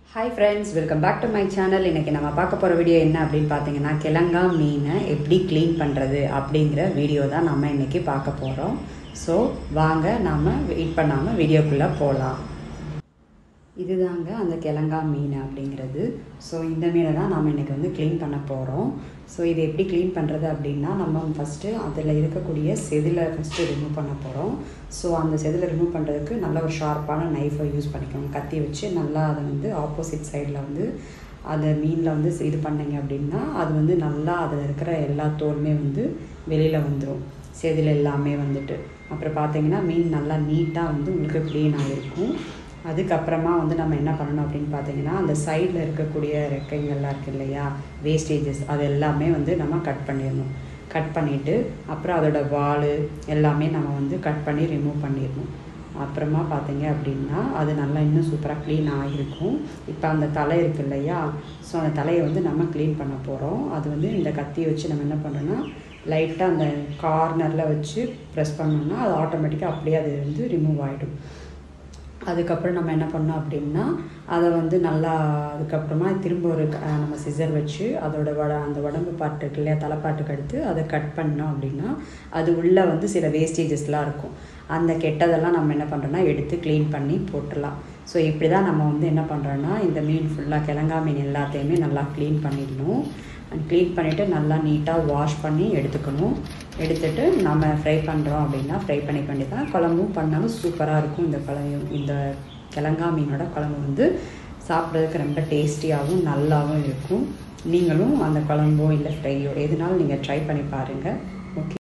hi friends welcome back to my channel இன்றைக்கி நம்ம பார்க்க போகிற வீடியோ என்ன அப்படின்னு பார்த்தீங்கன்னா கிழங்கா மீனை எப்படி க்ளீன் பண்ணுறது அப்படிங்கிற வீடியோ தான் நம்ம இன்றைக்கி பார்க்க போகிறோம் ஸோ வாங்க நாம் வெயிட் பண்ணாமல் வீடியோக்குள்ளே போகலாம் இதுதாங்க அந்த கிழங்கா மீன் அப்படிங்கிறது ஸோ இந்த மீனை தான் நாம் இன்றைக்கி வந்து க்ளீன் பண்ண போகிறோம் ஸோ இது எப்படி க்ளீன் பண்ணுறது அப்படின்னா நம்ம ஃபஸ்ட்டு அதில் இருக்கக்கூடிய செதிலை ஃபஸ்ட்டு ரிமூவ் பண்ண போகிறோம் ஸோ அந்த செதிலை ரிமூவ் பண்ணுறதுக்கு நல்ல ஒரு ஷார்ப்பான நைஃபை யூஸ் பண்ணிக்கோங்க கத்தி வச்சு நல்லா அதை வந்து ஆப்போசிட் சைடில் வந்து அதை மீனில் வந்து இது பண்ணீங்க அப்படின்னா அது வந்து நல்லா அதில் இருக்கிற எல்லா தோலுமே வந்து வெளியில் வந்துடும் செதில் எல்லாமே வந்துட்டு அப்புறம் பார்த்தீங்கன்னா மீன் நல்லா நீட்டாக வந்து உங்களுக்கு க்ளீன் ஆகிருக்கும் அதுக்கப்புறமா வந்து நம்ம என்ன பண்ணணும் அப்படின்னு பார்த்தீங்கன்னா அந்த சைடில் இருக்கக்கூடிய ரெக்கைகள்லாம் இருக்குது இல்லையா வேஸ்டேஜஸ் அது எல்லாமே வந்து நம்ம கட் பண்ணிடணும் கட் பண்ணிவிட்டு அப்புறம் அதோட வால் எல்லாமே நம்ம வந்து கட் பண்ணி ரிமூவ் பண்ணிடணும் அப்புறமா பார்த்தீங்க அப்படின்னா அது நல்லா இன்னும் சூப்பராக க்ளீன் ஆகிருக்கும் இப்போ அந்த தலை இருக்கு இல்லையா ஸோ அந்த தலையை வந்து நம்ம க்ளீன் பண்ண போகிறோம் அது வந்து இந்த கத்தியை வச்சு நம்ம என்ன பண்ணுறோன்னா லைட்டாக அந்த கார்னரில் வச்சு ப்ரெஸ் பண்ணோம்னா அது ஆட்டோமேட்டிக்காக அப்படியே அது வந்து ரிமூவ் ஆகிடும் அதுக்கப்புறம் நம்ம என்ன பண்ணோம் அப்படின்னா அதை வந்து நல்லா அதுக்கப்புறமா திரும்ப ஒரு நம்ம சிசர் வச்சு அதோட வட அந்த உடம்பு பாட்டு இருக்கு இல்லையா தலைப்பாட்டுக்கு அடுத்து அதை கட் பண்ணோம் அப்படின்னா அது உள்ளே வந்து சில வேஸ்டேஜஸ்லாம் இருக்கும் அந்த கெட்டதெல்லாம் நம்ம என்ன பண்ணுறோன்னா எடுத்து க்ளீன் பண்ணி போட்டுடலாம் ஸோ இப்படி தான் நம்ம வந்து என்ன பண்ணுறோன்னா இந்த மீன் ஃபுல்லாக கிழங்கா மீன் எல்லாத்தையுமே நல்லா க்ளீன் பண்ணிடணும் க்ளீன் பண்ணிவிட்டு நல்லா நீட்டாக வாஷ் பண்ணி எடுத்துக்கணும் எடுத்துட்டு நம்ம ஃப்ரை பண்ணுறோம் அப்படின்னா ஃப்ரை பண்ணிக்க வேண்டியதான் குழம்பும் பண்ணாலும் சூப்பராக இருக்கும் இந்த குழம்பு இந்த கிழங்கா மீனோட குழம்பு வந்து சாப்பிட்றதுக்கு ரொம்ப டேஸ்டியாகவும் நல்லாவும் இருக்கும் நீங்களும் அந்த குழம்போ இல்லை ஃப்ரையோ எதுனாலும் நீங்கள் ட்ரை பண்ணி பாருங்கள் ஓகே